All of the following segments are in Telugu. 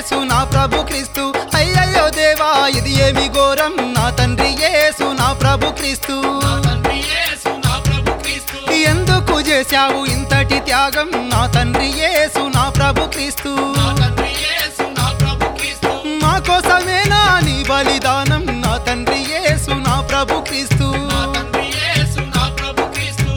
యేసు నా ప్రభు క్రీస్తు అయ్యయ్యో దేవా ఇది ఏమి ఘోరం నా తండ్రి యేసు నా ప్రభు క్రీస్తు నా తండ్రి యేసు నా ప్రభు క్రీస్తు ఎందుకు చేశావు ఇంతటి త్యాగం నా తండ్రి యేసు నా ప్రభు క్రీస్తు నా తండ్రి యేసు నా ప్రభు క్రీస్తు మా కోసమేనా నీ బలిదానం నా తండ్రి యేసు నా ప్రభు క్రీస్తు నా తండ్రి యేసు నా ప్రభు క్రీస్తు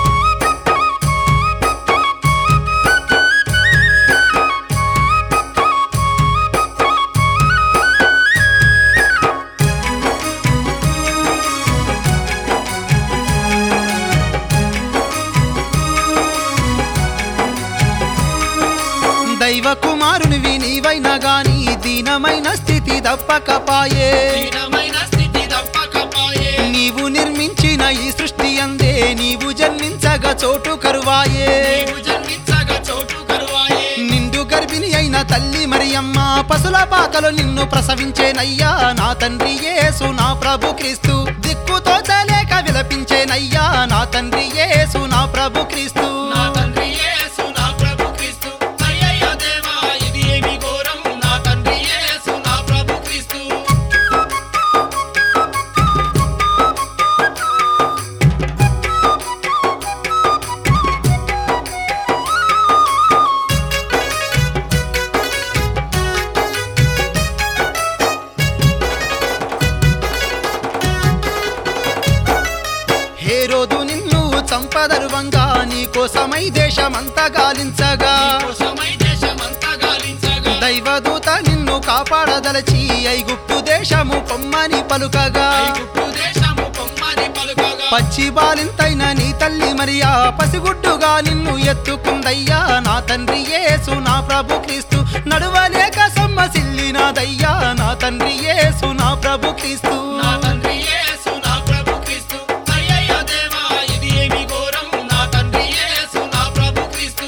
దైవ కుమారునివి నీవైనా గాని దీనమైన స్థితి దప్పకపాయే దీనమైన స్థితి తప్పకపాయే నీవు నిర్మించిన ఈ సృష్టి అందే నీవు జన్మించగా చోటు కరువాయే నీవు జన్మించగా చోటు కరువాయే నిండు గర్భిణి అయిన తల్లి మరియమ్మ పశుల పాకలో నిన్ను ప్రసవించేనయ్యా నా తండ్రి యేసు నా ప్రభు క్రీస్తు దిక్కుతో చలేక విలపించేనయ్యా నా తండ్రి యేసు నా ప్రభు క్రీస్తు నా తండ్రి యేసు నా ప్రభు క్రీస్తు అయ్యయ్యో దేవా ఇది ఏమి ఘోరం నా తండ్రి యేసు నా ప్రభు క్రీస్తు హేరోదు నిన్ను చంపదరువంగా నీ కోసమై దేశమంతా గాలించగా కోసమై దేశమంతా గాలించగా దైవదూత నిన్ను కాపాడదలచి ఐగుప్తు దేశము పొమ్మని పలుకగా ఐగుప్తు దేశము పొమ్మని పలుకగా పచ్చి బాలింతైన నీ తల్లి మరియా పసిగుడ్డుగా నిన్ను ఎత్తుకుందయ్యా నా తండ్రి యేసు నా ప్రభు క్రీస్తు నడువలేక సొమ్మసిల్లినాదయ్యా నా తండ్రి యేసు నా ప్రభు క్రీస్తు నా తండ్రి యేసు నా ప్రభు క్రీస్తు అయ్యయ్యో దేవా ఇది ఏమి ఘోరం నా తండ్రి యేసు నా ప్రభు క్రీస్తు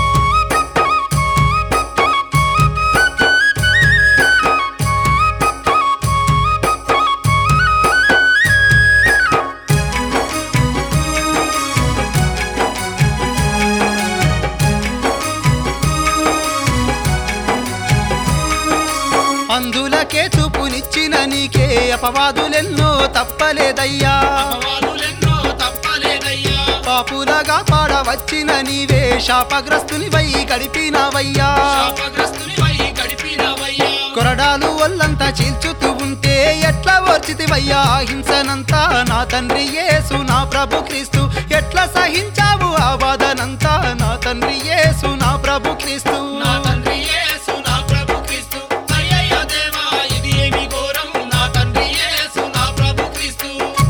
అందులకే చూపునిచ్చిన నీకే అపవాదులెన్నో తప్పలేదయ్యా అపవాదులెన్నో తప్పలేదయ్యా పాపులగా పాడవచ్చిన నీవే శాపగ్రస్తునివై గడిపినవయ్యా శాపగ్రస్తునివై గడిపినవయ్యా కొరడాలు ఒళ్ళంతా చీల్చుతూ ఉంటే ఎట్లా ఓర్చితివయ్యా హింసనంతా నా తండ్రి యేసు నా ప్రభు క్రీస్తు ఎట్లా సహించావు ఆ బాధనంతా నా తండ్రి యేసు నా ప్రభు క్రీస్తు నా తండ్రి యేసు నా ప్రభు క్రీస్తు అయ్యయ్యో దేవా ఇది ఏమి ఘోరం నా తండ్రి యేసు నా ప్రభు క్రీస్తు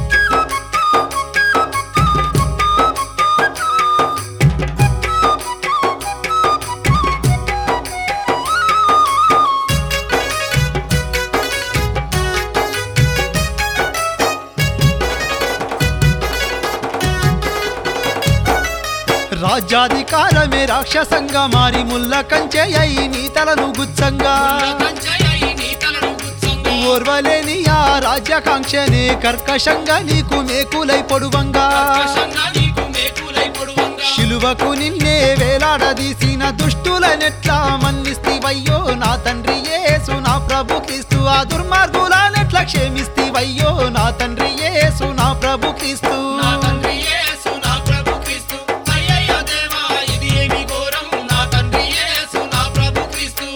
రాజ్యాధికారమే రాక్షసంగా మారి ముల్ల కంచె అయి నీ తలను గుచ్చంగా కంచెయ్యి నీ తలను గుచ్చంగా ఓర్వలేని ఆ రాజ్యాకాంక్షనే కర్కశంగా నీకు మేకులై పొడువంగా ఆకాశంగా నీకు మేకులై పొడువంగా శిలువకు నిన్నే వేలాడదీసిన దుష్టులనెట్లా మన్నిస్తివయ్యో నా తండ్రి యేసు నా ప్రభు క్రీస్తు ఆ దుర్మార్గులనెట్లా క్షేమిస్తివయ్యో నా తండ్రి యేసు నా ప్రభు క్రీస్తు నా తండ్రి యేసు నా ప్రభు క్రీస్తు అయ్యయ్యో దేవా ఇది ఏమి ఘోరం నా తండ్రి యేసు నా ప్రభు క్రీస్తు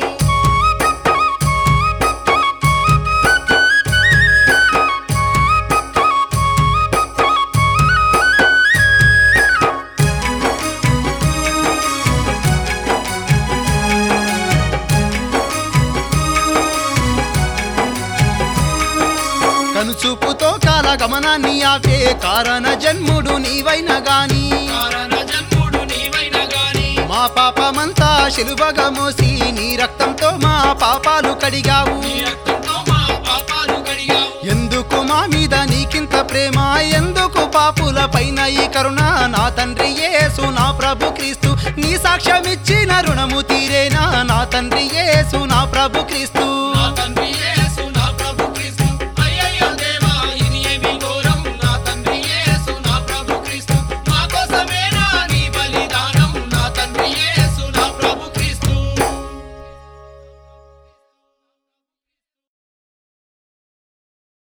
కనుచూపుతో కాల గమనాన్ని ఆపే కారణ జన్ముడు నీవైన గాని కారణ జన్ముడు నీవైన గాని మా పాపమంతా శిలువగా మోసి నీ రక్తంతో మా పాపాలు కడిగావు నీ రక్తంతో మా పాపాలు కడిగావు ఎందుకు మా మీద నీకింత ప్రేమ ఎందుకు పాపుల పైన ఈ కరుణ నా తండ్రి యేసు నా ప్రభు క్రీస్తు నీ సాక్ష్యమిచ్చిన రుణము తీరేనా నా తండ్రి యేసు నా ప్రభు క్రీస్తు